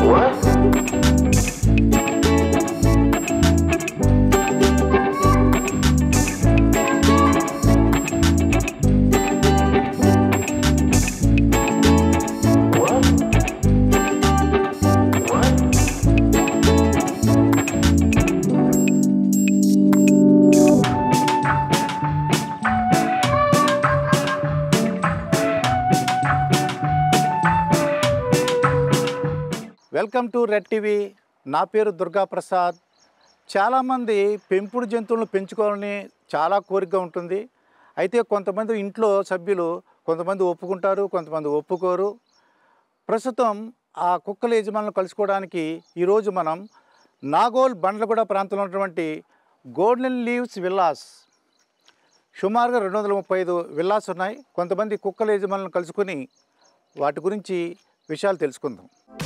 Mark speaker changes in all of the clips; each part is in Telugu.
Speaker 1: వెల్కమ్ టు రెడ్ టీవీ నా పేరు దుర్గా ప్రసాద్ చాలామంది పెంపుడు జంతువులను పెంచుకోవాలని చాలా కోరిక ఉంటుంది అయితే కొంతమంది ఇంట్లో సభ్యులు కొంతమంది ఒప్పుకుంటారు కొంతమంది ఒప్పుకోరు ప్రస్తుతం ఆ కుక్కల యజమానులు కలుసుకోవడానికి ఈరోజు మనం నాగోల్ బండ్లగూడ ప్రాంతంలో ఉన్నటువంటి గోల్డెన్ లీవ్స్ విల్లాస్ సుమారుగా రెండు వందల ముప్పై ఐదు విల్లాస్ ఉన్నాయి కొంతమంది కుక్కల యజమానులను కలుసుకొని వాటి గురించి విషయాలు తెలుసుకుందాం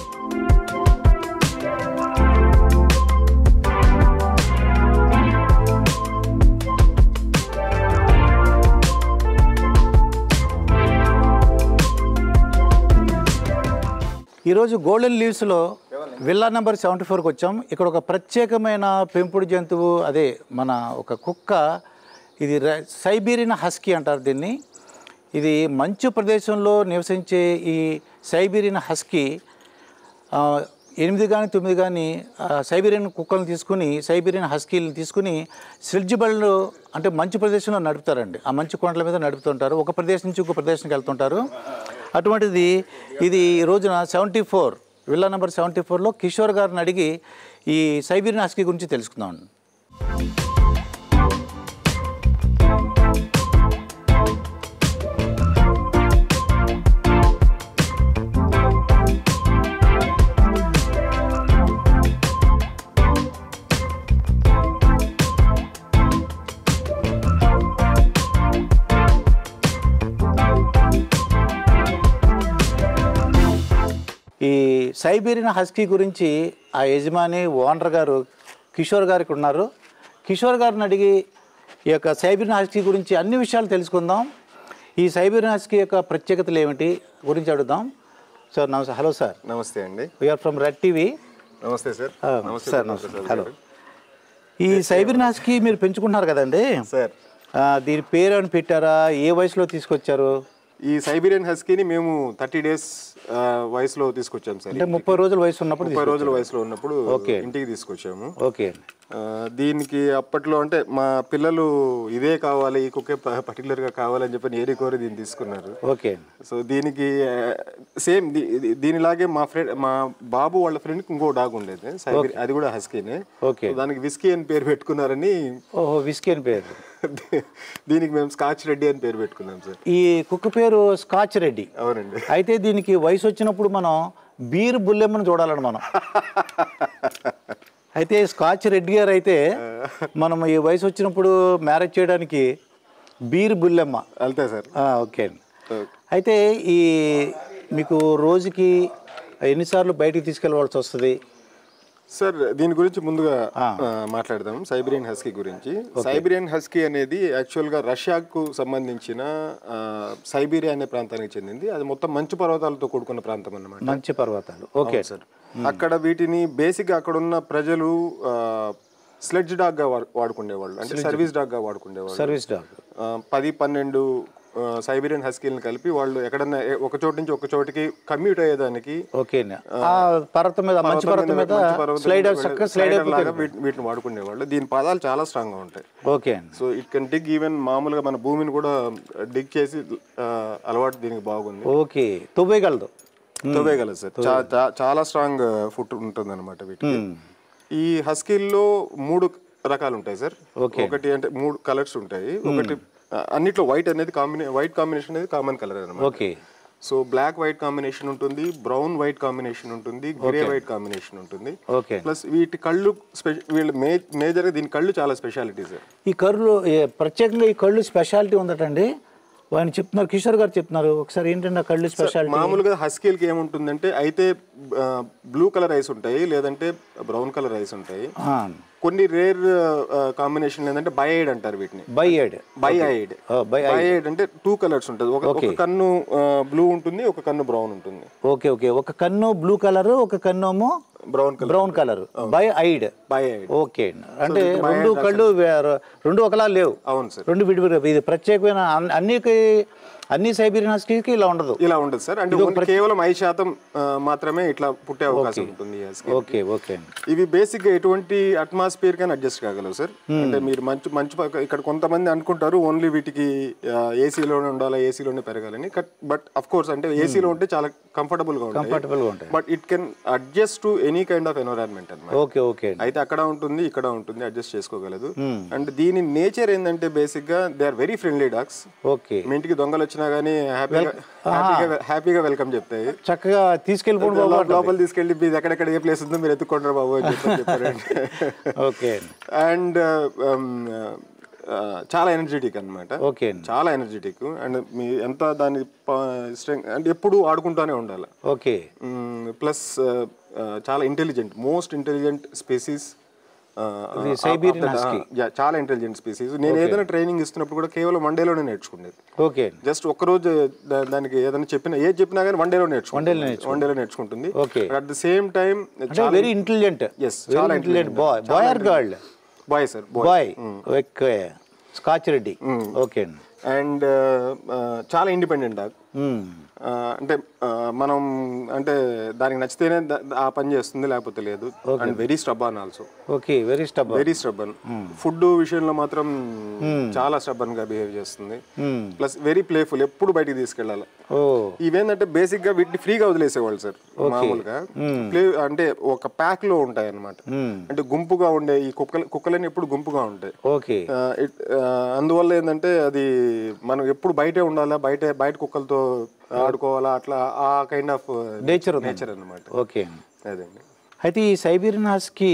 Speaker 1: ఈరోజు గోల్డెన్ లీవ్స్లో విల్లా నెంబర్ సెవెంటీ ఫోర్కి వచ్చాం ఇక్కడ ఒక ప్రత్యేకమైన పెంపుడు జంతువు అదే మన ఒక కుక్క ఇది ర- సైబీరియన్ హస్కీ అంటారు దీన్ని ఇది మంచు ప్రదేశంలో నివసించే ఈ సైబీరియన్ హస్కీ ఆ, ఎనిమిది కానీ తొమ్మిది కానీ ఆ, సైబీరియన్ కుక్కలను తీసుకుని సైబీరియన్ హస్కీలను తీసుకుని స్లిడ్జ్ బళ్ళు అంటే మంచు ప్రదేశంలో నడుపుతారండి ఆ మంచు కొండల మీద నడుపుతుంటారు ఒక ప్రదేశం నుంచి ఇంకో ప్రదేశానికి వెళ్తుంటారు అటువంటిది ఇది ఈ రోజున seventy four villa number seventy ఫోర్లో కిషోర్ గారిని అడిగి ఈ సైబీరియన్ హస్కీ గురించి తెలుసుకుందాం ఈ సైబీరియన్ హస్కీ గురించి ఆ యజమాని ఓనర్ గారు కిషోర్ గారు ఇక్కడ ఉన్నారు కిషోర్ గారిని అడిగి ఈ యొక్క సైబీరియన్ హస్కీ గురించి అన్ని విషయాలు తెలుసుకుందాం ఈ సైబీరియన్ హస్కీ యొక్క ప్రత్యేకతలు ఏమిటి గురించి అడుగుదాం సార్ నమస్తే హలో సార్
Speaker 2: నమస్తే అండి
Speaker 1: వీఆర్ ఫ్రమ్ రెడ్ టీవీ
Speaker 2: నమస్తే సార్ నమస్తే
Speaker 1: సార్
Speaker 2: డాక్టర్
Speaker 1: నమస్తే
Speaker 2: ప్రసాద్
Speaker 1: హలో
Speaker 2: గారు.
Speaker 1: ఈ సైబీరియన్ హస్కీ మీరు పెంచుకుంటున్నారు కదండి
Speaker 2: సార్
Speaker 1: ఆ, దీని పేరు అని పెట్టారా ఏ వయసులో తీసుకొచ్చారు
Speaker 2: ఈ సైబీరియన్ హస్కీని మేము థర్టీ డేస్ వయసులో తీసుకొచ్చాం సార్
Speaker 1: అంటే ముప్పై రోజుల వయసు ఉన్నప్పుడు
Speaker 2: ముప్పై రోజుల వయసులో ఉన్నప్పుడు
Speaker 1: ఓకే.
Speaker 2: ఇంటికి తీసుకొచ్చాము
Speaker 1: ఓకే
Speaker 2: ఆ, దీనికి అప్పట్లో అంటే మా పిల్లలు ఇదే కావాలి ఈ కుక్కే పర్టికులర్ గా కావాలని చెప్పి ఏరి కోరి దీన్ని తీసుకున్నారు
Speaker 1: ఓకే
Speaker 2: సో దీనికి సేమ్ దీనిలాగే మా ఫ్రెండ్ మా బాబు వాళ్ళ ఫ్రెండ్కి ఇంకో డాగ్ ఉండేది సైబీరి- అది కూడా హస్కీనే
Speaker 1: ఓకే
Speaker 2: సో దానికి విస్కీ అని పేరు పెట్టుకున్నారని
Speaker 1: ఓహో విస్కీ అని పేరు
Speaker 2: దీనికి మేము స్కాచ్ రెడ్డి అని పేరు పెట్టుకున్నాం సార్
Speaker 1: ఈ కుక్క పేరు స్కాచ్ రెడ్డి
Speaker 2: అవునండి
Speaker 1: అయితే దీనికి వయసు వచ్చినప్పుడు మనం బీర్ బుల్లెమ్మను చూడాలని మనం అయితే స్కాచ్ రెడ్డి గారు అయితే మనం ఈ వయసు వచ్చినప్పుడు మ్యారేజ్ చేయడానికి బీర్ బుల్లెమ్మ
Speaker 2: అంతే సార్
Speaker 1: ఆ, ఓకే అండి అయితే ఈ మీకు రోజుకి ఎన్నిసార్లు బయటికి తీసుకెళ్ళవలసి వస్తుంది
Speaker 2: సార్ దీని గురించి ముందుగా ఆ, మాట్లాడదాం సైబీరియన్ హస్కీ గురించి సైబీరియన్ హస్కీ అనేది యాక్చువల్ గా రష్యాకు సంబంధించిన ఆ, సైబీరియా అనే ప్రాంతానికి చెందింది అది మొత్తం మంచు పర్వతాలతో కూడుకున్న ప్రాంతం అన్నమాట
Speaker 1: మంచి పర్వతాలు ఓకే
Speaker 2: సార్ అక్కడ వీటిని బేసిక్ గా అక్కడ ఉన్న ప్రజలు స్లెడ్జ్ డాగ్ గా వాడు- వాడుకునేవాళ్ళు అంటే సర్వీస్ డాగ్ గా వాడుకునేవాళ్ళు
Speaker 1: సర్వీస్ డాగ్
Speaker 2: ఆ, పది పన్నెండు ఆ, సైబీరియన్ హస్కీలను కలిపి వాళ్ళు ఎక్కడన్నా ఏ- ఒక చోటు నుంచి ఒక చోటికి కమ్యూట్ అయ్యేదానికి
Speaker 1: ఓకే అండి ఆ పర్వతం మీద మంచి పర్వతం మీద
Speaker 2: మంచి పర్వతం
Speaker 1: స్లైడ్
Speaker 2: మీద
Speaker 1: చక్కగా స్లైడ్
Speaker 2: స్లైడర్
Speaker 1: అయిపోతుంది
Speaker 2: లాగా వీటి- వీటిని వాడుకునేవాళ్ళు దీని పదాలు చాలా స్ట్రాంగ్ గా ఉంటాయి
Speaker 1: ఓకే అండి
Speaker 2: so it can dig even మామూలుగా మన భూమిని కూడా డిగ్ చేసి ఆ, అలవాటు దీనికి బాగుంది
Speaker 1: ఓకే తువ్వేయగలదు
Speaker 2: తవ్వేయగలదు సార్ చా- చా- చాలా స్ట్రాంగ్ ఫుట్ ఉంటుంది అనమాట వీటికి ఈ హస్కీల్లో మూడు రకాలు ఉంటాయి సార్ ఒకటి అంటే మూడు కలర్స్ ఉంటాయి ఒకటి ఆ, అన్నిట్లో వైట్ అనేది కాంబినే వైట్ కాంబినేషన్ అనేది కామన్ కలర్ అనమాట
Speaker 1: okay
Speaker 2: so black white combination ఉంటుంది బ్రౌన్ వైట్ కాంబినేషన్ ఉంటుంది గ్రే వైట్ కాంబినేషన్ ఉంటుంది
Speaker 1: ఓకే
Speaker 2: ప్లస్ వీటి కళ్ళు స్పె- వీళ్ళ మే మేజర్గా దీని కళ్ళు చాలా స్పెషాలిటీ సార్
Speaker 1: ఈ కళ్ళు ఏ- ప్రత్యేకంగా ఈ కళ్ళు స్పెషాలిటీ ఉందటండి ఆయన చెప్తున్నారు కిషోర్ గారు చెప్తున్నారు ఒకసారి ఏంటంటే ఆ కళ్ళు స్పెషాలిటీ
Speaker 2: మామూలుగా హస్కీల్కి ఏముంటుందంటే అయితే బ్లూ కలర్ ఐస్ ఉంటాయి లేదంటే బ్రౌన్ కలర్ ఐస్ ఉంటాయి కొన్ని రేర్ కాంబినేషన్ ఏంటంటే బైఐడ్ అంటారు వీటిని
Speaker 1: బై ఎడ్
Speaker 2: బైఐడ్
Speaker 1: బై
Speaker 2: బైఐడ్ అంటే టూ కలర్స్ ఉంటుంది ఒక ఒక కన్ను బ్లూ ఉంటుంది ఒక కన్ను బ్రౌన్ ఉంటుంది
Speaker 1: ఓకే ఓకే ఒక కన్ను బ్లూ కలర్ ఒక కన్ను ఏమో
Speaker 2: brown colour
Speaker 1: brown colour bi eyed
Speaker 2: bi eyed
Speaker 1: okay అంటే రెండు కళ్ళు వే- రెండు ఒకలా లేవు
Speaker 2: అవును సార్
Speaker 1: రెండు విడివిడి ఇది ప్రత్యేకమైన అన్- అన్ని అన్ని సైబీరియన్ హస్కీకి ఇలా ఉండదు
Speaker 2: ఇలా ఉండదు సార్ అంటే ఓన్లీ కేవలం ఐదు శాతం ఆ, మాత్రమే ఇట్లా పుట్టే అవకాశం ఉంటుంది ఈ husky.
Speaker 1: ఓకే ఓకే
Speaker 2: ఇవి బేసిక్ గా ఎటువంటి అట్మాస్ఫియర్ కానీ అడ్జస్ట్ కాగలవు సార్ అంటే మీరు మంచి మంచి పక్క- ఇక్కడ కొంతమంది అనుకుంటారు ఓన్లీ వీటికి ఏసీలోనే ఉండాలి ఏసీలోనే పెరగాలని బట్ అఫ్ కోర్స్ అంటే ఏసీలో ఉంటే చాలా కంఫర్టబుల్ గా ఉంటాయి
Speaker 1: కంఫర్టబుల్గా ఉంటాయి
Speaker 2: but it can adjust to any kind of environment అన్నమాట
Speaker 1: ఓకే ఓకే
Speaker 2: అయితే అక్కడ ఉంటుంది ఇక్కడ ఉంటుంది అడ్జస్ట్ చేసుకోగలదు అండ్ దీని నేచర్ ఏంటంటే బేసిక్ గా they are very friendly dogs
Speaker 1: okay
Speaker 2: మీ ఇంటికి దొంగలు వచ్చినా గానీ హ్యాపీగా హ్యాపీగా హ్యాపీగా వెల్కమ్ చెప్తాయి
Speaker 1: చక్కగా తీసుకెళ్ళిపోండి బాబు
Speaker 2: లోపల లోపల తీసుకెళ్ళి మీరు ఎక్కడెక్కడ ఏ ప్లేస్ ఉందో మీరు ఎత్తుకుంటారు బాబు అని చెప్పి చెప్పారండి
Speaker 1: ఓకే
Speaker 2: అండ్ చాలా ఎనర్జెటిక్ అన్నమాట
Speaker 1: ఓకే
Speaker 2: చాలా ఎనర్జెటిక్ అండ్ మీ ఎంత దాని స్ట్రెంగ్ అంటే ఎప్పుడు ఆడుకుంటూనే ఉండాలి
Speaker 1: ఓకే
Speaker 2: ప్లస్ చాలా intelligent most intelligent species
Speaker 1: Siberian
Speaker 2: చాలా ఇంటెలిజెంట్ స్పీసీస్ నేను ఏదైనా ట్రైనింగ్ ఇస్తున్నప్పుడు కూడా కేవలం వన్ డేలోనే నేర్చుకునేది
Speaker 1: ఓకే
Speaker 2: జస్ట్ ఒక్కరోజు దా- దానికి ఏదైనా చెప్పినా ఏది చెప్పినా కానీ వన్ డేలో నేర్చుకుంటుంది వన్ డేలో నేర్చుకుంటుంది
Speaker 1: Okay.
Speaker 2: At the same time
Speaker 1: అంటే వెరీ ఇంటెలిజెంట్
Speaker 2: Yes, చాలా
Speaker 1: intelligent boy boy or girl
Speaker 2: boy sir boy
Speaker 1: boy okay Scotch Reddy okay అండి
Speaker 2: అండ్ చాలా ఇండిపెండెంట్ డాగ్ అంటే ఆ, మనం అంటే దానికి నచ్చితేనే దా- ఆ పని చేస్తుంది లేకపోతే లేదు and very stubborn also
Speaker 1: okay very stub
Speaker 2: very stubborn food విషయంలో మాత్రం చాలా స్టబ్బన్ గా బిహేవ్ చేస్తుంది ప్లస్ వెరీ ప్లేఫుల్ ఎప్పుడు బయటికి తీసుకెళ్ళాలి
Speaker 1: ఓ
Speaker 2: ఇవేంటంటే బేసిక్ గా వీటిని ఫ్రీగా వదిలేసేవాళ్ళు సార్ మామూలుగా ప్లే అంటే ఒక ప్యాక్ లో ఉంటాయి అన్నమాట అంటే గుంపుగా ఉండే ఈ కుక్కలు కుక్కలన్నీ ఎప్పుడు గుంపుగా ఉంటాయి
Speaker 1: ఓకే
Speaker 2: ఆ, it- ఆ, అందువల్ల ఏంటంటే అది మనం ఎప్పుడు బయటే ఉండాలా బయట బయట కుక్కలతో ఆడుకోవాలా అట్లా ఆ కైండ్ ఆఫ్
Speaker 1: నేచర్ ఉంది
Speaker 2: నేచర్ అన్నమాట
Speaker 1: ఓకే
Speaker 2: అదండి
Speaker 1: అయితే ఈ సైబీరియన్ హస్కి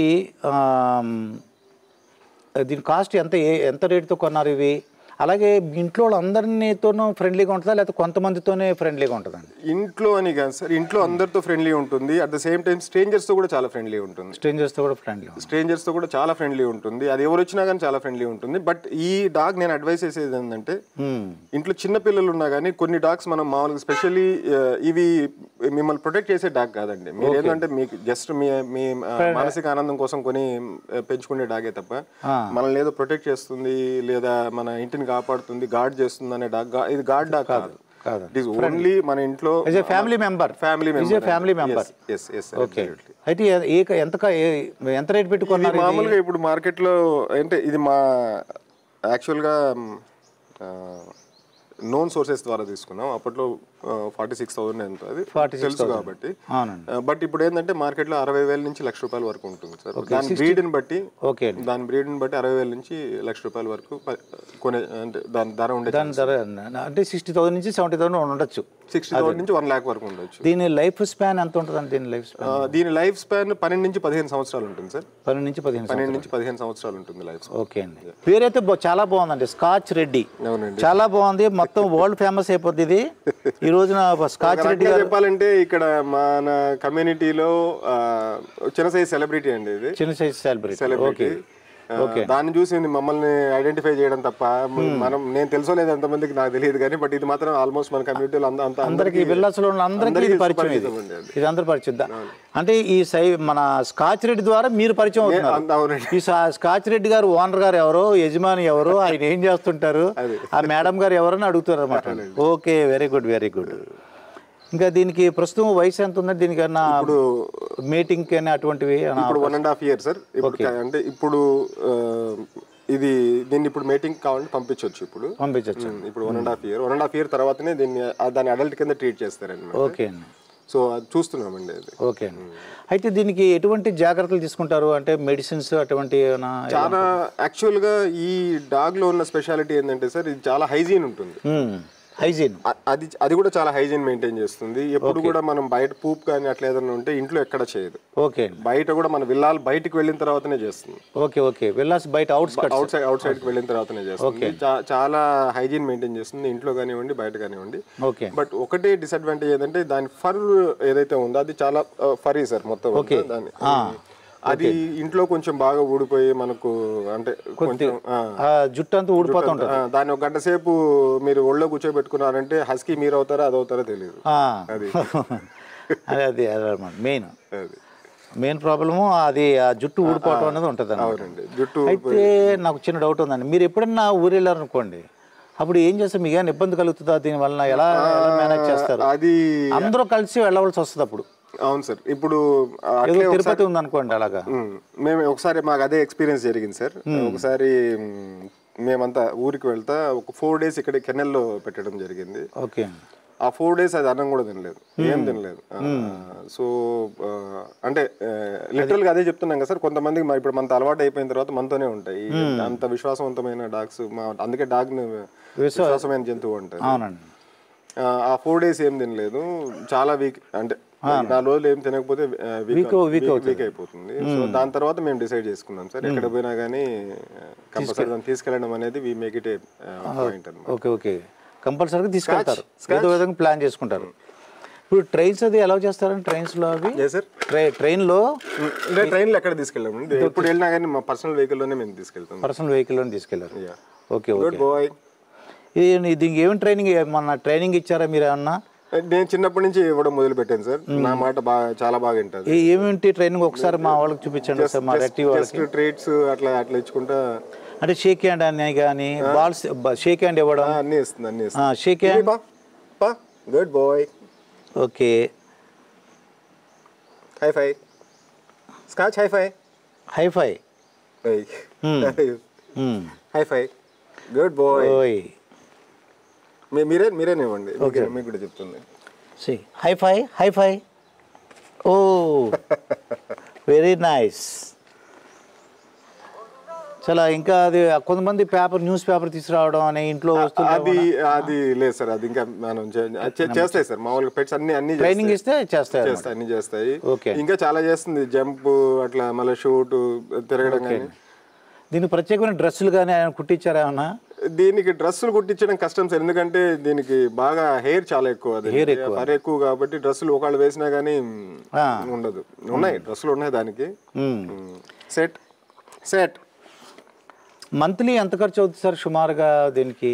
Speaker 1: దీని కాస్ట్ ఎంత ఏ ఎంత రేటుతో కొన్నారు ఇవి అలాగే ఇంట్లో వాళ్ళందరినీతోనూ ఫ్రెండ్లీగా ఉంటుందా లేకపోతే కొంతమందితోనే ఫ్రెండ్లీగా ఉంటుందండి
Speaker 2: ఇంట్లో అని కాదు సార్ ఇంట్లో అందరితో ఫ్రెండ్లీ ఉంటుంది at the same time strangers తో కూడా చాలా ఫ్రెండ్లీ ఉంటుంది
Speaker 1: స్ట్రేంజర్స్తో కూడా ఫ్రెండ్లీ
Speaker 2: స్ట్రేంజర్స్ తో కూడా చాలా ఫ్రెండ్లీ ఉంటుంది అది ఎవరు వచ్చినా కానీ చాలా ఫ్రెండ్లీ ఉంటుంది బట్ ఈ డాగ్ నేను అడ్వైస్ చేసేది ఏంటంటే ఇంట్లో చిన్న పిల్లలు ఉన్నా కానీ కొన్ని డాగ్స్ మనం మామూలుగా స్పెషల్లీ ఇవి మిమ్మల్ని ప్రొటెక్ట్ చేసే డాగ్ కాదండి మీరు ఏంటంటే మీకు జస్ట్ మీ మీ ఆ, మానసిక ఆనందం కోసం కొని ఆ, పెంచుకునే డాగే తప్ప మనల్ని ఏదో ప్రొటెక్ట్ చేస్తుంది లేదా మన ఇంటిని కాపాడుతుంది గార్డ్ చేస్తుంది అనే డాగ్ ఇది గార్డ్ డాగ్ కాదు
Speaker 1: కాదు
Speaker 2: ఇట్ ఈస్ ఓన్లీ మన ఇంట్లో
Speaker 1: is a family member
Speaker 2: family
Speaker 1: is a family member
Speaker 2: yes yes
Speaker 1: okay అయితే ఏ- ఏ ఎంత క- ఏ- ఎంత రేట్ పెట్టుకున్నారు
Speaker 2: ఇది మామూలుగా ఇప్పుడు మార్కెట్లో అంటే ఇది మా యాక్చువల్గా నోన్ సోర్సెస్ ద్వారా తీసుకున్నాం అప్పట్లో ఫార్టీ సిక్స్ థౌసండ్ ఎంత అది
Speaker 1: 46,000.
Speaker 2: తెలుసు కాబట్టి
Speaker 1: అవునండి
Speaker 2: బట్ ఇప్పుడు ఏంటంటే మార్కెట్లో అరవై వేల నుంచి లక్ష రూపాయల వరకు ఉంటుంది సార్ దాని బ్రీడ్ని బట్టి
Speaker 1: ఓకే
Speaker 2: దాని బ్రీడ్ని బట్టి అరవై వేల నుంచి లక్ష రూపాయల వరకు ప- కొనే అంటే దాని ధర ఉండే
Speaker 1: దాని ధర అంటే సిక్స్టీ థౌసండ్ నుంచి సెవెంటీ థౌసండ్ ఉండొచ్చు
Speaker 2: సిక్స్టీ థౌసండ్ నుంచి వన్ ల్యాక్ వరకు ఉండొచ్చు
Speaker 1: దీని లైఫ్ స్పాన్ ఎంత ఉంటుందండి దీని లైఫ్ స్పాన్
Speaker 2: ఆ, దీని లైఫ్ స్పాన్ పన్నెండు నుంచి పదిహేను సంవత్సరాలు ఉంటుంది సార్
Speaker 1: పన్నెండు నుంచి పదిహేను
Speaker 2: పన్నెండు నుంచి పదిహేను సంవత్సరాలు ఉంటుంది లైఫ్ స్పాన్
Speaker 1: ఓకే అండి పేరైతే బా- చాలా బాగుందండి స్కాచ్ రెడ్డి
Speaker 2: అవునండి
Speaker 1: చాలా బాగుంది మొత్తం వరల్డ్ ఫేమస్ అయిపోద్ది ఇది ఈ రోజున స్కాచ్ రెడ్డి
Speaker 2: రకంగా చెప్పాలంటే ఇక్కడ మన కమ్యూనిటీలో ఆ, చిన్న సైజ్ సెలబ్రిటీ అండి ఇది
Speaker 1: చిన్న సైజ్ సెలబ్రిటీ
Speaker 2: సెలబ్రిటీ దాన్ని చూసి మమ్మల్ని ఐడెంటిఫై చేయడం తప్ప మనం నేను తెలుసో లేదు ఎంతమందికి నాకు తెలియదు కానీ బట్ ఇది మాత్రం ఆల్మోస్ట్ మన కమ్యూనిటీలో అంత అంత
Speaker 1: అందరికి విల్లాస్లో ఉన్న అందరికీ ఇది పరిచయం ఇది
Speaker 2: సుపరిచితం అండి అది.
Speaker 1: ఇది అందరు పరిచిద్దా అంటే ఈ సై మన స్కాచ్ రెడ్డి ద్వారా మీరు పరిచయం అవుతున్నారు
Speaker 2: అంత అవునండి
Speaker 1: ఈ సా- స్కాచ్ రెడ్డి గారు ఓనర్ గారు ఎవరు యజమాని ఎవరు ఆయన ఏం చేస్తుంటారు ఆ మేడం గారు ఎవరని అడుగుతారు అనమాట okay very good very good ఇంకా దీనికి ప్రస్తుతం వయసు ఎంత ఉందండి దీనికి అన్న ఇప్పుడు మీటింగ్ కానీ అటువంటివి ఏమన్నా
Speaker 2: ఇప్పుడు one and half year sir ఇప్పుడు కా- అంటే ఇప్పుడు ఆ, ఇది దీన్ని ఇప్పుడు మీటింగ్ కావాలంటే పంపించవచ్చు ఇప్పుడు
Speaker 1: పంపించవచ్చు
Speaker 2: ఉమ్, ఇప్పుడు one and half year one and half year తర్వాతనే దీన్ని ఆ, దాన్ని అడల్ట్ కింద ట్రీట్ చేస్తారన్నమాట
Speaker 1: ఓకే అండి
Speaker 2: సో అది చూస్తున్నామండి అది
Speaker 1: ఓకే అండి అయితే దీనికి ఎటువంటి జాగ్రత్తలు తీసుకుంటారు అంటే మెడిసిన్స్ అటువంటి ఏమైనా
Speaker 2: చాలా యాక్చువల్ గా ఈ డాగ్ లో ఉన్న స్పెషాలిటీ ఏంటంటే సార్ ఇది చాలా హైజీన్ ఉంటుంది
Speaker 1: హైజీన్
Speaker 2: అ- అది అది కూడా చాలా హైజీన్ మెయింటైన్ చేస్తుంది ఎప్పుడు కూడా మనం బయట పూప్ కానీ అట్లా ఏదైనా ఉంటే ఇంట్లో ఎక్కడ చేయదు
Speaker 1: ఓకే అండి
Speaker 2: బయట కూడా మన విల్లాలు బయటికి వెళ్ళిన తర్వాతనే చేస్తుంది
Speaker 1: ఓకే ఓకే వెళ్ళాల్సి బయట అవుట్స్ కట్
Speaker 2: అవుట్ సైడ్ అవుట్ సైడ్కి వెళ్ళిన తర్వాతనే చేస్తుంది చా- చాలా హైజీన్ మెయింటైన్ చేస్తుంది ఇంట్లో కానివ్వండి బయట కానివ్వండి
Speaker 1: ఓకే
Speaker 2: బట్ ఒకటే డిసడ్వాంటేజ్ ఏంటంటే దాని ఫర్ ఏదైతే ఉందో అది చాలా ఫరీ సార్ మొత్తం అంతా. దాని అది ఇంట్లో కొంచెం బాగా ఊడిపోయి మనకు అంటే కొంచెం ఆ,
Speaker 1: ఆ జుట్టు అంతా ఊడిపోతుంటుంది
Speaker 2: ఆ, దాన్ని ఒక గంట సేపు మీరు ఒళ్ళో కూర్చోబెట్టుకున్నారంటే హస్కీ మీరు అవుతారా అది అవుతారో తెలియదు
Speaker 1: ఆ.
Speaker 2: అది.
Speaker 1: అదే అదే అదనమాట మెయిన్
Speaker 2: అది
Speaker 1: మెయిన్ ప్రాబ్లము అది ఆ జుట్టు ఊడిపోవటం అనేది ఉంటుంది
Speaker 2: అవునండి జుట్టు
Speaker 1: అయితే నాకు చిన్న డౌట్ ఉందండి మీరు ఎప్పుడన్నా ఊరు వెళ్ళారనుకోండి అప్పుడు ఏం చేస్తారు మీకు ఏమైనా ఇబ్బంది కలుగుతుందా దీనివల్ల ఎలా ఎలా మేనేజ్ చేస్తారు
Speaker 2: అది
Speaker 1: అందరూ కలిసి వెళ్ళవలసి వస్తుంది అప్పుడు
Speaker 2: అవును సార్ ఇప్పుడు ఆ,
Speaker 1: ఏదో
Speaker 2: అట్లే
Speaker 1: తిరుపతి ఉందనుకోండి అలాగా
Speaker 2: ఉమ్, మేము ఒకసారి మాకు అదే ఎక్స్పీరియన్స్ జరిగింది సార్ ఒకసారి ఉమ్, మేమంతా ఊరికి వెళ్తా ఒక ఫోర్ డేస్ ఇక్కడ కెనెల్లో పెట్టడం జరిగింది
Speaker 1: ఓకే
Speaker 2: ఆ ఫోర్ డేస్ అది అన్నం కూడా తినలేదు ఏం తినలేదు సో అంటే లిటరల్ గా అదే చెప్తున్నాం కదా సార్ కొంతమందికి మరి ఇప్పుడు మనతో అలవాటు అయిపోయిన తర్వాత మనతోనే ఉంటాయి అంత విశ్వాసవంతమైన డాగ్స్ అందుకే డాగ్ విశ్వాసమైన జంతువు అంటారు
Speaker 1: అవునండి
Speaker 2: ఆ, ఆ ఫోర్ డేస్ ఏం తినలేదు చాలా వీక్ అంటే నాలుగు రోజులు ఏం తినకపోతే వీక్ వీక్ వీక్ అయిపోతుంది సో దాని తర్వాత మేము డిసైడ్ చేసుకున్నాం సార్ ఎక్కడ పోయినా కానీ కంపల్సరీ దాన్ని తీసుకెళ్ళడం అనేది we make it a point అనమాట
Speaker 1: ఓకే ఓకే కంపల్సరీగా తీసుకెళ్తారు ఏదో విధంగా ప్లాన్ చేసుకుంటారు ఇప్పుడు ట్రైన్స్ అది ఎలా చేస్తారండి ట్రైన్స్లో అవి
Speaker 2: సార్
Speaker 1: ట్రై ట్రైన్లో
Speaker 2: అంటే ట్రైన్లో ఎక్కడ తీసుకెళ్ళాము ఎప్పుడు వెళ్ళినా కానీ మా పర్సనల్ వెహికల్లోనే మేము తీసుకెళ్తాం
Speaker 1: పర్సనల్ వెహికల్లో తీసుకెళ్లారు
Speaker 2: Yeah.
Speaker 1: Okay
Speaker 2: good
Speaker 1: okay
Speaker 2: boy
Speaker 1: ఇది దీనికి ఏమి ట్రైనింగ్ మన ట్రైనింగ్ ఇచ్చారా మీరు ఏమన్నా
Speaker 2: నేను చిన్నప్పటి నుంచి ఇవ్వడం మొదలు పెట్టాను సార్ నా మాట బాగా చాలా బాగా వింటుంది
Speaker 1: ఏ- ఏమేంటి ట్రైనింగ్ ఒకసారి మా వాళ్ళకి చూపించండి సార్ మా రెట్టి వాళ్ళకి
Speaker 2: జస్ట్ ట్రేడ్స్ అట్లా అట్లా ఇచ్చుకుంటా
Speaker 1: అంటే షేక్ హ్యాండ్ అని కానీ బాల్స్ షేక్ హ్యాండ్ ఇవ్వడం
Speaker 2: ఆ, అన్నీ ఇస్తుంది అన్నీ ఇస్తుంది
Speaker 1: Sheikh hand
Speaker 2: paw paw good boy
Speaker 1: okay
Speaker 2: high five Scotch high five
Speaker 1: high five
Speaker 2: high five good boy
Speaker 1: ఓయ్
Speaker 2: మీరే మీరేనివ్వండి మీకు మీకు కూడా చెప్తుంది
Speaker 1: సి హై ఫై హై ఫై ఓ వెరీ నైస్ చాలా ఇంకా అది కొంతమంది పేపర్ న్యూస్ పేపర్ తీసుకురావడం అనే ఇంట్లో వస్తువులు
Speaker 2: అది అది లేదు సార్ అది ఇంకా మనం చే- చే- చేస్తాయి సార్ మామూలుగా పెట్స్ అన్ని అన్ని
Speaker 1: ట్రైనింగ్ ఇస్తే చేస్తారు
Speaker 2: చేస్తాయి అన్ని చేస్తాయి
Speaker 1: Okay.
Speaker 2: ఇంకా చాలా చేస్తుంది జంప్ అట్లా మళ్ళీ షూట్ తిరగడం కానీ
Speaker 1: దీనికి ప్రత్యేకమైన డ్రెస్సులు కానీ ఆయన కుట్టించారా ఏమన్నా
Speaker 2: దీనికి డ్రెస్సులు కుట్టించడం కష్టం సార్ ఎందుకంటే దీనికి బాగా హెయిర్ చాలా ఎక్కువ అది
Speaker 1: Hair ఎక్కువ.
Speaker 2: ఫర్ ఎక్కువ కాబట్టి డ్రెస్సులు ఒకళ్ళు వేసినా కానీ
Speaker 1: ఆ.
Speaker 2: ఉండదు ఉన్నాయి డ్రెస్సులు ఉన్నాయి దానికి
Speaker 1: మ్మ్.
Speaker 2: సెట్ సెట్
Speaker 1: మంత్లీ ఎంత ఖర్చు అవుతుంది సార్ సుమారుగా దీనికి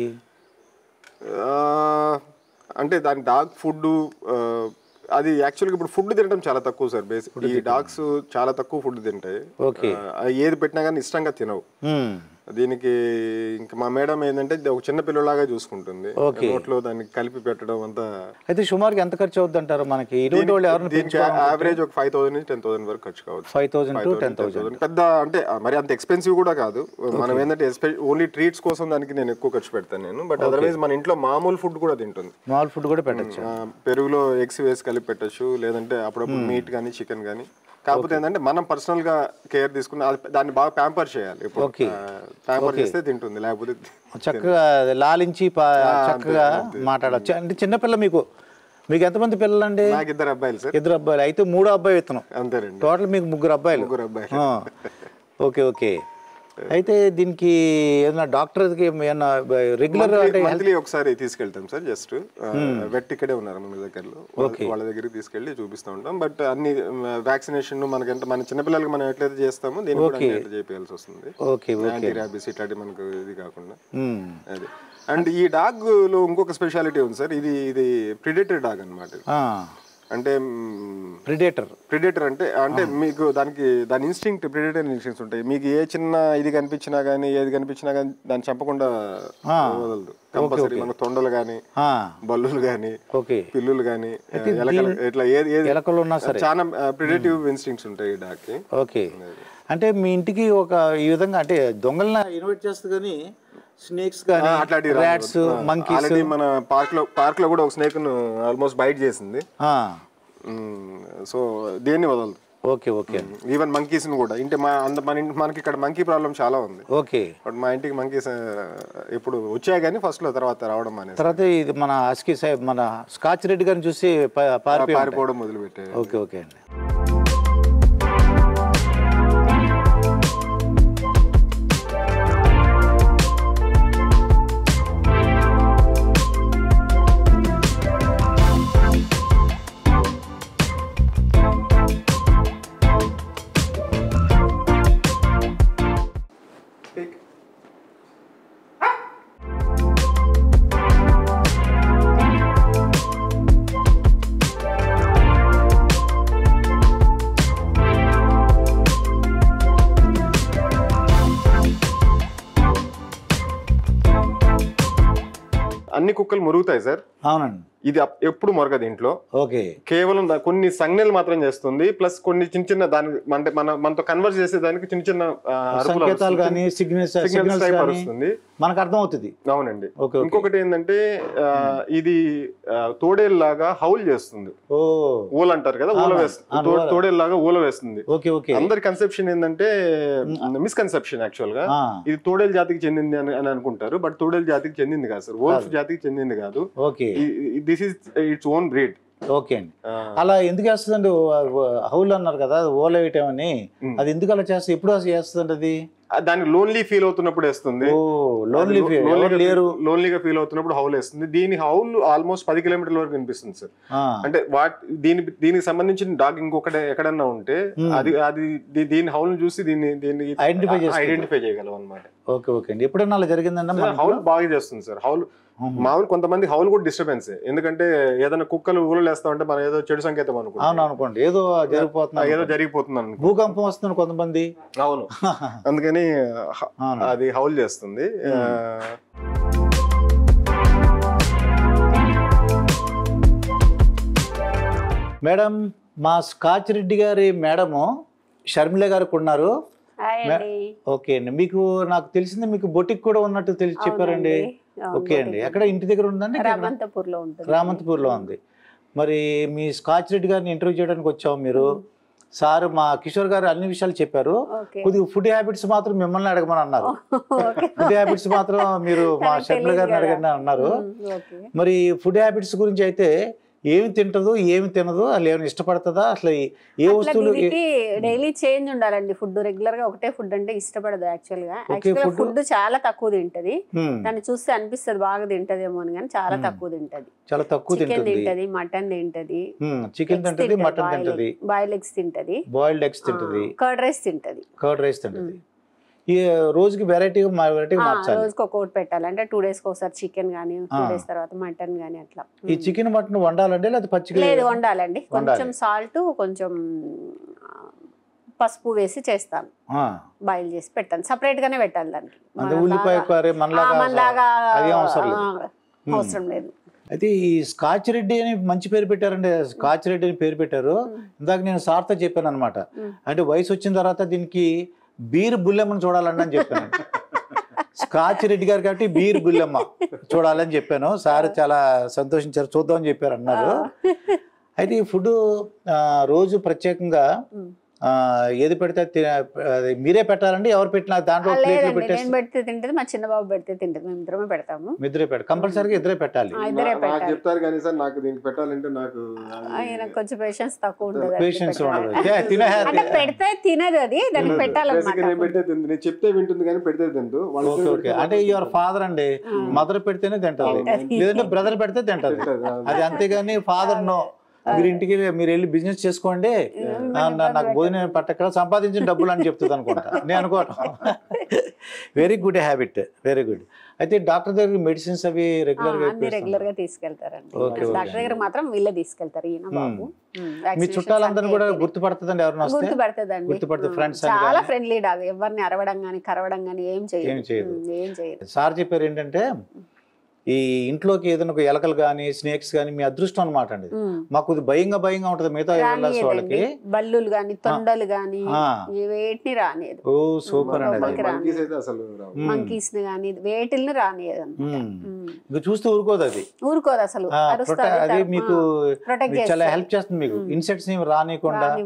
Speaker 2: అంటే దాని డాగ్ ఫుడ్ అది యాక్చువల్గా ఇప్పుడు ఫుడ్ తినడం చాలా తక్కువ సార్ బేసిక్ ఈ డాగ్స్ చాలా తక్కువ ఫుడ్ తింటాయి
Speaker 1: ఓకే
Speaker 2: ఆ, ఏది పెట్టినా కానీ ఇష్టంగా తినవు
Speaker 1: మ్మ్.
Speaker 2: దీనికి ఇంకా మా మేడం ఏంటంటే ఇది ఒక చిన్న పిల్లలాగా చూసుకుంటుంది
Speaker 1: Okay.
Speaker 2: నోట్లో దానికి కలిపి పెట్టడం అంతా
Speaker 1: అయితే సుమారుగా ఎంత ఖర్చు అవుద్ది అంటారు మనకి ఇటువంటి వాళ్ళు ఎవరిని
Speaker 2: దీనికి యావరేజ్ ఒక ఫైవ్ థౌసండ్ నుంచి టెన్ థౌసండ్ వరకు ఖర్చు కావచ్చు
Speaker 1: ఫైవ్ థౌసండ్ టు టెన్
Speaker 2: 10,000. పెద్ద అంటే ఆ, మరి అంత ఎక్స్పెన్సివ్ కూడా కాదు మనం ఏంటంటే ఓన్లీ ట్రీట్స్ కోసం దానికి నేను ఎక్కువ ఖర్చు పెడతాను నేను బట్ అదర్వైజ్ మన ఇంట్లో మామూలు ఫుడ్ కూడా తింటుంది
Speaker 1: మామూలు ఫుడ్ కూడా పెట్టచ్చు
Speaker 2: ఆ, పెరుగులో ఎగ్స్ వేసి కలిపి పెట్టచ్చు లేదంటే అప్పుడప్పుడు మీట్ కానీ చికెన్ కానీ కాకపోతే ఏంటంటే మనం పర్సనల్ గా కేర్ తీసుకుని అది దాన్ని బాగా ప్యాంపర్ చేయాలి ఇప్పుడు ప్యాంపర్ చేస్తే తింటుంది లేకపోతే
Speaker 1: చక్కగా లాలించి పా- చక్కగా మాట్లాడచ్చు అంటే చిన్నపిల్ల మీకు మీకు ఎంతమంది పిల్లలండి
Speaker 2: నాకు ఇద్దరు అబ్బాయిలు సార్
Speaker 1: ఇద్దరు అబ్బాయిలు అయితే మూడో అబ్బాయి విత్తనం
Speaker 2: అంతేనండి
Speaker 1: టోటల్ మీకు ముగ్గురు అబ్బాయిలు
Speaker 2: ముగ్గురు అబ్బాయిలు
Speaker 1: ఆ. ఓకే ఓకే అయితే దీనికి ఏదైనా డాక్టర్కి ఏమన్నా రెగ్యులర్ అంటే
Speaker 2: మంత్లీ ఒకసారి తీసుకెళ్తాం సార్ జస్ట్ వెట్ ఇక్కడే ఉన్నారు మన దగ్గరలో వాళ్ళ- వాళ్ళ దగ్గరికి తీసుకెళ్లి చూపిస్తూ ఉంటాం బట్ అన్ని వ్యాక్సినేషన్ మనకంటే మన చిన్నపిల్లలకి మనం ఎట్లయితే చేస్తామో దీనికి కూడా అన్ని అట్లా చేయాల్సి వస్తుంది
Speaker 1: ఓకే
Speaker 2: యాంటీ ర్యాబిస్ ఇట్లాంటి మనకు ఇది కాకుండా
Speaker 1: మ్మ్.
Speaker 2: అది అండ్ ఈ డాగ్ లో ఇంకొక స్పెషాలిటీ ఉంది సార్ ఇది ఇది ప్రిడేటర్ డాగ్ అనమాట
Speaker 1: ఆ,
Speaker 2: అంటే
Speaker 1: ప్రిడేటర్
Speaker 2: ప్రిడేటర్ అంటే అంటే మీకు దానికి దాని ఇన్స్టింక్ట్ ప్రిడేటర్ ఇన్స్టింక్ట్స్ ఉంటాయి మీకు ఏ చిన్న ఇది కనిపించినా కానీ ఏది కనిపించినా కానీ దాన్ని చంపకుండా వదలదు కంపల్సరీ మన తొండలు కానీ
Speaker 1: ఆ,
Speaker 2: బల్లులు కానీ
Speaker 1: ఓకే
Speaker 2: పిల్లులు కానీ ఎలకలు ఇట్లా ఏది ఏది
Speaker 1: ఎలకలు ఉన్నా సరే
Speaker 2: చాలా ప్రిడేటివ్ ఇన్స్టింక్ట్స్ ఉంటాయి ఈ డాగ్ కి
Speaker 1: ఓకే అంటే మీ ఇంటికి ఒక ఈ విధంగా అంటే దొంగలన ఇన్వైట్ చేస్తుంది కానీ స్నేక్స్ కానీ
Speaker 2: అట్లాంటి
Speaker 1: ర్యాట్స్ మంకీస్
Speaker 2: ఆల్రెడీ మన పార్క్ లో పార్క్ లో కూడా ఒక స్నేక్ ను ఆల్మోస్ట్ బైట్ చేసింది సో దేన్ని వదలదు
Speaker 1: ఓకే ఓకే అండి
Speaker 2: ఈవెన్ మంకీస్ కూడా ఇంటి మా అంద మన ఇంటి మనకి ఇక్కడ మంకీ ప్రాబ్లం చాలా ఉంది
Speaker 1: ఓకే
Speaker 2: బట్ మా ఇంటికి మంకీస్ ఇప్పుడు వచ్చాయి కానీ ఫస్ట్ లో తర్వాత రావడం అనేది
Speaker 1: తర్వాత ఇది మన హస్కీ సాహెబ్ మన స్కాచ్ రెడ్డి గారిని చూసి పా- పారిపోయి ఉంటాయి.
Speaker 2: పారిపోవడం మొదలు పెట్టాయి
Speaker 1: ఓకే ఓకే అండి
Speaker 2: అన్ని కుక్కలు మురుగుతాయి సార్
Speaker 1: అవునండి
Speaker 2: ఇది అప్- ఎప్పుడు మొరగదు ఇంట్లో
Speaker 1: ఓకే
Speaker 2: కేవలం దా- కొన్ని సంజ్ఞలు మాత్రం చేస్తుంది ప్లస్ కొన్ని చిన్న చిన్న దాని అంటే మన మనతో కన్వర్స్ చేసే దానికి చిన్న చిన్న ఆ, అరుపులు
Speaker 1: సంకేతాలు
Speaker 2: అరుస్తుంది.
Speaker 1: కానీ సిగ్నల్స్
Speaker 2: Signals
Speaker 1: సిగ్నల్స్
Speaker 2: type
Speaker 1: కానీ
Speaker 2: అరుస్తుంది
Speaker 1: మనకు అర్థం అవుతుంది
Speaker 2: అవునండి
Speaker 1: ఓకే ఓకే
Speaker 2: ఇంకొకటి ఏంటంటే ఆ, ఇది తోడేల్లాగా హౌల్ చేస్తుంది
Speaker 1: ఓ
Speaker 2: ఊల అంటారు కదా ఊల
Speaker 1: అవును.
Speaker 2: వేస్తుంది
Speaker 1: అవును, ఊల.
Speaker 2: తోడేల్లాగా ఊల వేస్తుంది
Speaker 1: ఓకే ఓకే
Speaker 2: అందరి కన్సెప్షన్ ఏంటంటే మిస్కన్సెప్షన్ యాక్చువల్ గా
Speaker 1: ఆ,
Speaker 2: ఇది తోడేలు జాతికి చెందింది అని అని అనుకుంటారు బట్ తోడేలు జాతికి చెందింది కాదు సార్ వోల్ఫ్ జాతికి చెందింది కాదు
Speaker 1: okay
Speaker 2: this is its own breed
Speaker 1: okay అండి అలా ఎందుకు వేస్తుందండి హౌల్ అన్నారు కదా అది ఓల వేయటం అని అది ఎందుకు అలా చేస్తుంది ఎప్పుడు అసలు చేస్తుందండి అది
Speaker 2: దాన్ని లోన్లీ ఫీల్ అవుతున్నప్పుడు వేస్తుంది
Speaker 1: ఓ లోన్లీ ఎవరు లేరు
Speaker 2: లోన్లీగా ఫీల్ అవుతున్నప్పుడు హౌల్ వేస్తుంది దీని హౌల్ ఆల్మోస్ట్ పది కిలోమీటర్ల వరకు వినిపిస్తుంది సార్
Speaker 1: ఆ,
Speaker 2: అంటే వాట్ దీని దీనికి సంబంధించిన డాగ్ ఇంకొకటి ఎక్కడన్నా ఉంటే అది అది దీ- దీని హౌల్ చూసి దీన్ని దీన్ని
Speaker 1: Identify చేస్తుంది.
Speaker 2: ఐడెంటిఫై చేయగలం అనమాట
Speaker 1: ఓకే ఓకే అండి ఎప్పుడన్నా అలా జరిగిందండి మన
Speaker 2: హౌల్ బాగా చేస్తుంది సార్ హౌల్ మామూలు కొంతమంది హౌల్ కూడా డిస్టర్బెన్స్ ఎందుకంటే ఏదైనా కుక్కలు ఊళ్ళు వేస్తా ఉంటే మనం ఏదో చెడు సంకేతం అనుకుంటాం
Speaker 1: అవును అనుకోండి ఏదో జరిగిపోతున్నా
Speaker 2: ఏదో జరిగిపోతుంది అనుకో
Speaker 1: భూకంపం వస్తుంది కొంతమంది
Speaker 2: అవును అందుకని హ-
Speaker 1: అవును.
Speaker 2: అది హౌల్ చేస్తుంది ఆ,
Speaker 1: మేడం మా స్కాచ్ రెడ్డి గారి మేడము షర్మిల గారికి ఉన్నారు
Speaker 3: హాయ్ అండి
Speaker 1: ఓకే అండి మీకు నాకు తెలిసింది మీకు బొటిక్ కూడా ఉన్నట్టు తెలిసి చెప్పారండి
Speaker 3: అవును,
Speaker 1: ఓకే అండి ఎక్కడ ఇంటి దగ్గర ఉందండి ఇక్కడ?
Speaker 3: రామంతపూర్ లో ఉంటుంది
Speaker 1: రామంతపూర్లో ఉంది మరి మీ స్కాచ్ రెడ్డి గారిని ఇంటర్వ్యూ చేయడానికి వచ్చాము మీరు సార్ మా కిషోర్ గారు అన్ని విషయాలు చెప్పారు
Speaker 3: ఓకే
Speaker 1: కొద్దిగా ఫుడ్ హ్యాబిట్స్ మాత్రం మిమ్మల్ని అడగమని అన్నారు
Speaker 3: ఓకే
Speaker 1: ఫుడ్ హ్యాబిట్స్ మాత్రం మీరు మా
Speaker 3: నాకు
Speaker 1: షర్మిల
Speaker 3: తెలీదు
Speaker 1: గారిని
Speaker 3: కదా.
Speaker 1: అడగండి అన్నారు
Speaker 3: ఓకే
Speaker 1: మరి ఫుడ్ హ్యాబిట్స్ గురించి అయితే ఏమి తింటదు ఏమి తినదు అసలు ఏమైనా ఇష్టపడుతుందా అసలు ఏ- ఏ
Speaker 3: అట్లా
Speaker 1: వస్తువులు ఏ-
Speaker 3: దీనికి డైలీ చేంజ్ ఉండాలండి ఫుడ్ రెగ్యులర్ గా ఒకటే ఫుడ్ అంటే ఇష్టపడదు యాక్చువల్ గా
Speaker 1: Okay,
Speaker 3: యాక్చువల్ గా
Speaker 1: food-
Speaker 3: ఫుడ్ చాలా తక్కువ తింటది
Speaker 1: హ్మ్,
Speaker 3: దాన్ని చూస్తే అనిపిస్తుంది బాగా తింటదేమో అని కానీ చాలా తక్కువ తింటది
Speaker 1: చాలా తక్కువ
Speaker 3: చికెన్
Speaker 1: తింటుంది
Speaker 3: తింటది మటన్ తింటది
Speaker 1: చికెన్ తింటది మటన్ తింటది
Speaker 3: బాయిల్ ఎగ్స్ తింటది
Speaker 1: బాయిల్డ్ ఎగ్స్ తింటది
Speaker 3: కర్డ్ రైస్ తింటది
Speaker 1: కర్డ్ రైస్ తింటది ఈ రోజుకి వెరైటీగా వెరైటీగా
Speaker 3: ఆ,
Speaker 1: మార్చాలి
Speaker 3: రోజుకి ఒక్కొక్కటి పెట్టాలి అంటే టూ డేస్ ఒకసారి చికెన్ గానీ టూ డేస్ తర్వాత మటన్ గానీ అట్లా
Speaker 1: ఈ చికెన్ మటన్ వండాలండి లేదా పచ్చిగా
Speaker 3: లేదు వండాలండి
Speaker 1: వండాలి.
Speaker 3: కొంచెం సాల్ట్ కొంచెం ఆ, పసుపు వేసి చేస్తాను
Speaker 1: ఆ,
Speaker 3: బాయిల్ చేసి పెట్టాను సపరేట్ గానే పెట్టాలి దానికి
Speaker 1: అంటే
Speaker 3: మనలాగా-
Speaker 1: ఉల్లిపాయ కర్రీ
Speaker 3: ఆ,
Speaker 1: మనలాగా
Speaker 3: మనలాగా
Speaker 1: అది అవసరం లేదు
Speaker 3: ఆ, అవసరం లేదు
Speaker 1: అయితే ఈ స్కాచ్ రెడ్డి అని మంచి పేరు పెట్టారండి స్కాచ్ రెడ్డి అని పేరు పెట్టారు ఇందాక నేను సార్తో చెప్పాను అనమాట
Speaker 3: మ్మ్.
Speaker 1: అంటే వయసు వచ్చిన తర్వాత దీనికి బీర్ బుల్లెమ్మని చూడాలండి అని చెప్పాను స్కాచ్ రెడ్డి గారు కాబట్టి బీర్ బుల్లెమ్మ చూడాలని చెప్పాను సార్ చాలా సంతోషించారు చూద్దామని చెప్పారు అన్నారు అయితే ఈ ఫుడ్ రోజు ప్రత్యేకంగా
Speaker 3: మ్మ్.
Speaker 1: ఆ, ఏది పెడితే తి- అది మీరే పెట్టాలండి ఎవరు పెట్టినా దాంట్లో
Speaker 3: ఆ,
Speaker 1: ప్లేట్లు
Speaker 3: లేదండి
Speaker 1: పెట్టేసి
Speaker 3: నేను పెడితే తింటది మా చిన్న బాబు పెడితే తింటది మేము ఇద్దరమే పెడతాము
Speaker 1: మీ ఇద్దరే పెట్ట కంపల్సరీగా ఇద్దరే పెట్టాలి
Speaker 3: ఆ, ఇద్దరే
Speaker 2: నాకు
Speaker 3: పెట్టాలి
Speaker 2: చెప్తారు కానీ సార్ నాకు దీనికి పెట్టాలంటే నాకు అది-
Speaker 3: ఆయన కొంచెం పేషెన్స్ తక్కువ ఉంటుంది అది
Speaker 1: పేషెన్స్
Speaker 3: పెట్టాలి.
Speaker 1: ఉండదు ఏ, తినే
Speaker 3: అంటే పెడితే తినదు అది దానికి
Speaker 2: Basically
Speaker 3: పెట్టాలన్నమాట
Speaker 2: నేను పెట్టే తింది నేను చెప్తే వింటుంది కానీ పెడితే తిందు వాళ్ళు
Speaker 1: ఓకే ఓకే అంటే యువర్ ఫాదర్ అండి మదర్ పెడితేనే తింటది
Speaker 3: తింటది.
Speaker 1: లేదంటే బ్రదర్ పెడితే తింటది
Speaker 2: తింటది, అవును.
Speaker 1: అది అంతేగాని ఫాదర్ నో మీరు ఇంటికి వెళ్ళి- మీరు వెళ్ళి బిజినెస్ చేసుకోండి నా- నా- నాకు భోజనం పట్టక సంపాదించిన డబ్బులు అని చెప్తుంది అనుకుంటా నేను అనుకోవటం very good habit very good అయితే డాక్టర్ దగ్గర మెడిసిన్స్ అవి
Speaker 3: ఆ,
Speaker 1: రెగ్యులర్ గా
Speaker 3: అన్ని రెగ్యులర్ గా తీసుకెళ్తారండి
Speaker 1: ఓకే, ఓకే.
Speaker 3: డాక్టర్ దగ్గర మాత్రం వీళ్ళే తీసుకెళ్తారు ఈయన బాబు ఉమ్,
Speaker 1: మీ
Speaker 3: vaccinations
Speaker 1: చుట్టాలందరూ
Speaker 3: అన్నీ
Speaker 1: కూడా
Speaker 3: అయిపోయినాయి.
Speaker 1: గుర్తుపడుతుందండి ఎవరైనా వస్తే
Speaker 3: గుర్తుపడుతుందండి
Speaker 1: గుర్తుపడుతుంది,
Speaker 3: ఉమ్,
Speaker 1: friends అని
Speaker 3: చాలా
Speaker 1: కానీ.
Speaker 3: ఫ్రెండ్లీ డాగ్ ఎవరిని అరవడం గానీ కరవడం గానీ ఏం చేయదు
Speaker 1: ఏం చేయదు.
Speaker 3: ఉమ్, ఏం చేయదు
Speaker 1: సార్ చెప్పారు ఏంటంటే ఈ ఇంట్లోకి ఏదైనా ఒక ఎలకలు కానీ స్నేక్స్ కానీ మీ అదృష్టం అనమాట అండి
Speaker 3: ఉమ్.
Speaker 1: మాకు ఇది భయంగా భయంగా ఉంటుంది మిగతా వెళ్ళాల్సిన వాళ్ళకి
Speaker 3: రానియదండి బల్లులు గాని తొండలు గాని
Speaker 1: ఆ.
Speaker 3: వేటిని రానియదు
Speaker 1: ఓ సూపర్ అండి అది
Speaker 3: లోపలికి రానియదు
Speaker 2: monkeys అయితే అసలు రావు
Speaker 3: మంకీస్ ని గాని వేటిల్ని రానియదు అనమాట
Speaker 1: మ్మ్. ఇంకా చూస్తూ ఊరుకోదు అది
Speaker 3: ఊరుకోదు అసలు
Speaker 1: ఆ,
Speaker 3: అరుస్తది,
Speaker 1: ప్రొటె- అది
Speaker 3: తరు-
Speaker 1: మీకు
Speaker 3: ఆ, protect
Speaker 1: మీకు చాలా
Speaker 3: చేస్తది.
Speaker 1: హెల్ప్ చేస్తుంది మీకు ఇన్సెక్ట్స్ ఏమి రానియకుండా
Speaker 3: రానివ్వదు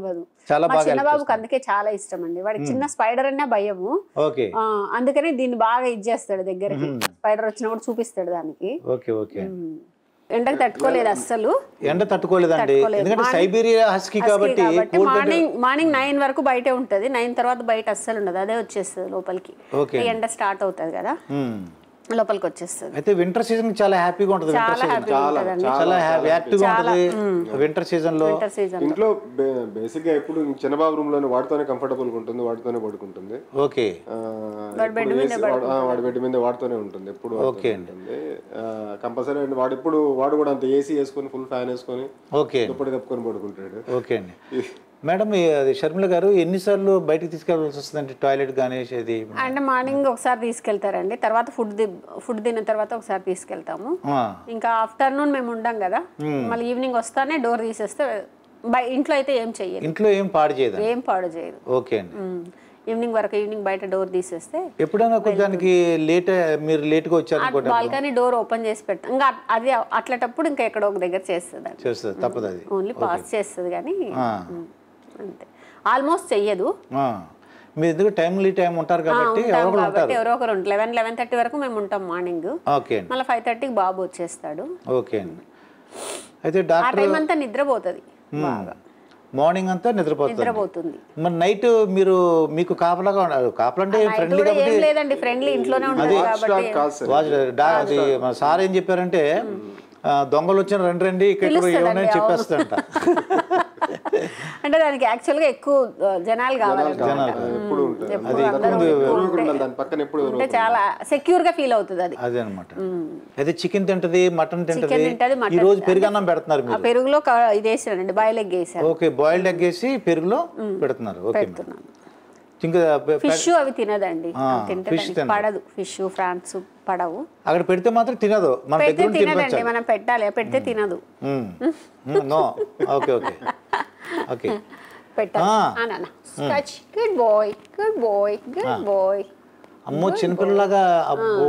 Speaker 1: చాలా
Speaker 3: మా
Speaker 1: బాగా
Speaker 3: చిన్న బాబుకి అందుకే చాలా ఇష్టం అండి వాడికి చిన్న స్పైడర్ అనే భయము
Speaker 1: ఓకే
Speaker 3: ఆ, అందుకని దీన్ని బాగా ఇచ్చేస్తాడు దగ్గరికి స్పైడర్ వచ్చినప్పుడు చూపిస్తాడు దానికి
Speaker 1: ఓకే ఓకే
Speaker 3: ఉమ్. ఎండకు తట్టుకోలేదు అస్సలు
Speaker 1: ఎండ తట్టుకోలేదండి
Speaker 3: తట్టుకోలేదు.
Speaker 1: ఎందుకంటే
Speaker 3: మార్నింగ్-
Speaker 1: సైబీరియా హస్కీ కాబట్టి
Speaker 3: కాబట్టి
Speaker 1: cold bed-
Speaker 3: morning morning nine వరకు బయటే ఉంటది నైన్ తర్వాత బయట అస్సలు ఉండదు అదే వచ్చేస్తుంది లోపలికి
Speaker 1: ఓకే.
Speaker 3: ఈ ఎండ స్టార్ట్ అవుతుంది కదా
Speaker 1: మ్మ్.
Speaker 3: లోపలికి వచ్చేస్తుంది
Speaker 1: అయితే వింటర్ సీజన్ చాలా హ్యాపీగా ఉంటుంది వింటర్
Speaker 3: చాలా
Speaker 1: సీజన్
Speaker 3: హ్యాపీగా ఉంటుందండి
Speaker 1: చాలా హ్యాపీ యాక్టివ్గా ఉంటుంది వింటర్ సీజన్ లో
Speaker 3: వింటర్ సీజన్
Speaker 2: ఇంట్లో బేసిక్ గా ఎప్పుడు చిన్నబాబు రూమ్ లోనే వాడితోనే కంఫర్టబుల్ గా ఉంటుంది వాడితోనే పడుకుంటుంది
Speaker 1: ఓకే
Speaker 2: ఆ, ఎప్పుడు AC వాడు- ఆ, వాడి బెడ్ మీద వాడుతూనే ఉంటుంది ఎప్పుడు
Speaker 1: ఓకే అండి.
Speaker 2: ఉంటుంది కంపల్సరీ అండి వాడు ఎప్పుడు వాడు కూడా అంత ఏసీ వేసుకొని ఫుల్ ఫ్యాన్ వేసుకొని
Speaker 1: ఓకే
Speaker 2: దుప్పటి తప్పుకొని పడుకుంటాడు
Speaker 1: ఓకే అండి మేడం ఈ- అది షర్మిల గారు ఎన్నిసార్లు బయటికి తీసుకెళ్ళాల్సి వస్తుందండి టాయిలెట్ కానీ ఇది
Speaker 3: అంటే మార్నింగ్ ఒకసారి తీసుకెళ్తారండి తర్వాత ఫుడ్ ఫుడ్ తిన్న తర్వాత ఒకసారి తీసుకెళ్తాము
Speaker 1: ఆ,
Speaker 3: ఇంకా ఆఫ్టర్నూన్ మేము ఉండం కదా మళ్ళీ ఈవినింగ్ వస్తానే డోర్ తీసేస్తే బయ ఇంట్లో అయితే ఏం చెయ్యదు
Speaker 1: ఇంట్లో ఏం పాడు చేయదు
Speaker 3: ఏం పాడు చేయదు
Speaker 1: ఓకే అండి
Speaker 3: ఈవినింగ్ వరకు ఈవినింగ్ బయట డోర్ తీసేస్తే
Speaker 1: ఎప్పుడైనా కొంచెం దానికి లేట్ మీరు లేట్గా వచ్చారు అనుకోండి
Speaker 3: బాల్కనీ డోర్ ఓపెన్ చేసి పెడతాం ఇంకా అది అట్లటప్పుడు ఇంకా ఎక్కడో ఒక దగ్గర చేస్తుంది అది
Speaker 1: చేస్తుంది తప్పదు అది
Speaker 3: ఓన్లీ పాస్ చేస్తుంది కానీ
Speaker 1: ఆ.
Speaker 3: ఉమ్, అంతే ఆల్మోస్ట్ చెయ్యదు
Speaker 1: ఆ. మీరు ఎందుకు టైమ్లీ టైం ఉంటారు కాబట్టి
Speaker 3: ఉంటాం
Speaker 1: ఎవరో ఒకరు
Speaker 3: కాబట్టి
Speaker 1: ఉంటారు
Speaker 3: ఎవరో ఒకరు ఉంటారు లెవెన్ లెవెన్ థర్టీ వరకు మేము ఉంటాం మార్నింగ్
Speaker 1: ఓకే అండి
Speaker 3: మళ్ళీ ఫైవ్ థర్టీకి బాబు వచ్చేస్తాడు
Speaker 1: ఓకే అండి అయితే
Speaker 3: ఆ
Speaker 1: డాక్టర్
Speaker 3: టైం అంతా నిద్రపోతుంది బాగా
Speaker 1: మార్నింగ్ అంతా నిద్రపోతుంది
Speaker 3: నిద్రపోతుంది
Speaker 1: మరి నైట్ మీరు మీకు కాపలాగా ఉండాలి కాపలా అంటే
Speaker 3: నైట్
Speaker 1: ఫ్రెండ్లీ
Speaker 3: కూడా ఏం
Speaker 1: కాబట్టి
Speaker 3: లేదండి ఫ్రెండ్లీ ఇంట్లోనే ఉంటుంది కాబట్టి
Speaker 2: కాదు సార్
Speaker 1: వాచ్ డా- అది మన సార్ ఏం చెప్పారంటే ఆ, దొంగలు వచ్చిన రండి రండి ఇక్కడ ఏమన్నా
Speaker 3: పిలుస్తుందండి,
Speaker 1: చెప్పేస్తాడంట
Speaker 3: అంటే దానికి యాక్చువల్ గా ఎక్కువ ఆ, జనాలు కావాలి
Speaker 2: ఎప్పుడు ఉంటుంది
Speaker 3: ఎప్పుడు
Speaker 2: దాని
Speaker 3: అందరూ
Speaker 2: ముందు
Speaker 3: ఎక్కువ
Speaker 2: ఎవరో ఒకరు
Speaker 3: ఉంటే-
Speaker 2: ఉండాలి దాని పక్కన ఎప్పుడు ఎవరో
Speaker 3: అంటే చాలా సెక్యూర్ గా ఫీల్ అవుతుంది అది
Speaker 1: అదే అనమాట అయితే చికెన్ తింటది మటన్ తింటది
Speaker 3: చికెన్ తింటది
Speaker 1: ఈ
Speaker 3: మటన్
Speaker 1: రోజు పెరుగన్నం పెడుతున్నారు
Speaker 3: ఆ
Speaker 1: మీరు
Speaker 3: పెరుగులో క- ఇది వేసానండి బాయిల్ ఎగ్ వేసాను
Speaker 1: ఓకే బాయిల్డ్ ఎగ్ వేసి పెరుగులో పెడుతున్నారు ఓకే
Speaker 3: పెడుతున్నాను
Speaker 1: ఇంకా పె-
Speaker 3: ఫిష్ అవి తినదండి
Speaker 1: ఆ,
Speaker 3: తింటే
Speaker 1: fish
Speaker 3: దానికి
Speaker 1: తినదు.
Speaker 3: పడదు ఫిష్ ఫ్రాన్స్ పడవు
Speaker 1: అక్కడ పెడితే మాత్రం తినదు మన
Speaker 3: పెడితే
Speaker 1: దగ్గర నుంచి
Speaker 3: తినదండి
Speaker 1: తినిపించాలి
Speaker 3: మనం పెట్టాలి పెడితే తినదు
Speaker 1: నో ఓకే ఓకే ఓకే
Speaker 3: పెట్టాలి
Speaker 1: ఆ.
Speaker 3: Scotch good boy good boy good boy
Speaker 1: అమ్మో చిన్నపిల్లలాగా అబ్బో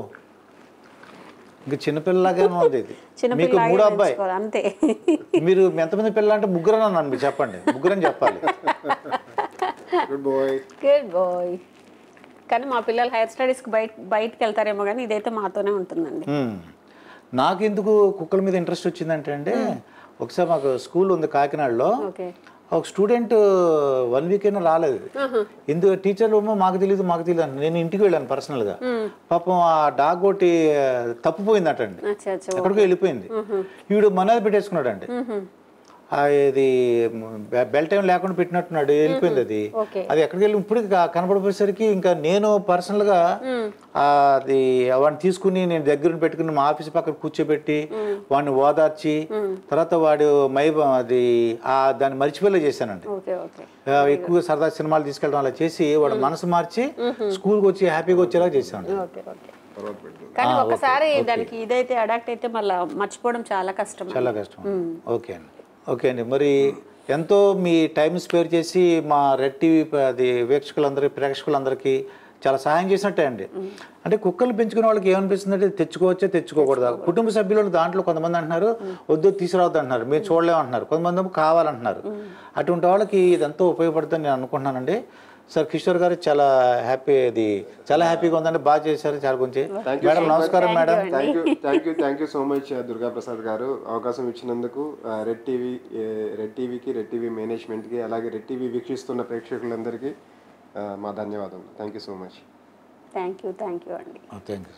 Speaker 1: ఇంకా చిన్నపిల్లలాగానే ఉంది ఇది మీకు
Speaker 3: చిన్నపిల్లలాగే
Speaker 1: మూడో అబ్బాయి
Speaker 3: పెంచుకోవాలి, అంతే
Speaker 1: మీరు ఎంతమంది పిల్లలు అంటే ముగ్గురు అన్నాను మీరు చెప్పండి ముగ్గురని చెప్పాలి
Speaker 2: గుడ్ బాయ్
Speaker 3: గుడ్ బాయ్ కానీ మా పిల్లలు హైయర్ స్టడీస్కి బయట బయటకు వెళ్తారేమో కానీ ఇదైతే మాతోనే ఉంటుందండి
Speaker 1: మ్మ్. నాకు ఎందుకు కుక్కల మీద ఇంట్రెస్ట్ వచ్చిందంటే అంటే ఒకసారి మాకు స్కూల్ ఉంది కాకినాడలో
Speaker 3: ఓకే
Speaker 1: ఒక స్టూడెంట్ వన్ వీక్ అయినా రాలేదు ఎందుకు టీచర్లు ఏమో మాకు తెలియదు మాకు తెలియదు అంటే నేను ఇంటికి వెళ్ళాను పర్సనల్గా పాపం ఆ డాగ్ ఒకటి తప్పిపోయిందటండి
Speaker 3: అచ్చా అచ్చా
Speaker 1: ఎక్కడికో వెళ్ళిపోయింది వీడు మనది పెట్టేసుకున్నాడండి ఆ ఇది బె- బెల్ట్ ఏం లేకుండా పెట్టినట్టున్నాడు వెళ్ళిపోయింది అది
Speaker 3: ఓకే
Speaker 1: అది ఎక్కడికి వెళ్ళి ఇప్పుడు క- కనపడిపోయేసరికి ఇంకా నేను పర్సనల్ గా ఆ, అది వాడిని తీసుకుని నేను దగ్గర పెట్టుకుని మా ఆఫీస్ పక్కన కూర్చోబెట్టి వాడిని ఓదార్చి తర్వాత వాడు మై అది ఆ దాన్ని మర్చిపోలే చేశానండి
Speaker 3: ఓకే ఓకే
Speaker 1: ఆ, ఎక్కువ సరదా సినిమాలు తీసుకెళ్ళడం అలా చేసి వాడు మనసు మార్చి స్కూల్కి వచ్చి హ్యాపీగా వచ్చేలా చేశాను
Speaker 3: ఓకే ఓకే కానీ ఒకసారి దానికి ఇదైతే అడాక్ట్ అయితే మళ్ళీ మర్చిపోవడం చాలా కష్టం
Speaker 1: చాలా కష్టం ఓకే అండి ఓకే అండి మరి ఎంతో మీ టైం స్పేర్ చేసి మా రెడ్ టీవీ ప- అది వీక్షకులందరికీ ప్రేక్షకులందరికీ చాలా సహాయం చేసినట్టే అండి అంటే కుక్కలు పెంచుకునే వాళ్ళకి ఏమనిపిస్తుంది అంటే తెచ్చుకోవచ్చా తెచ్చుకోకూడదా కుటుంబ సభ్యులు దాంట్లో కొంతమంది అంటున్నారు వద్దు తీసుకురావద్దు అంటున్నారు మేము చూడలేము అంటున్నారు కొంతమంది ఏమో కావాలంటున్నారు అటువంటి వాళ్ళకి ఇదంతా ఉపయోగపడుతుందని నేను అనుకుంటున్నానండి సార్ కిషోర్ గారు చాలా హ్యాపీ ఇది చాలా హ్యాపీగా ఉందండి బాగా చేశారు చాలా గురించి మేడం నమస్కారం madam
Speaker 2: thank you thank you thank you so much Durga Prasad గారు అవకాశం ఇచ్చినందుకు ఆ, రెడ్ టీవీ ఏ, రెడ్ టీవీకి రెడ్ టీవీ మేనేజ్మెంట్కి అలాగే రెడ్ టీవీ వీక్షిస్తున్న ప్రేక్షకులందరికీ ఆ, మా ధన్యవాదాలు thank you so much
Speaker 3: thank you thank you అండి
Speaker 1: థ్యాంక్ యూ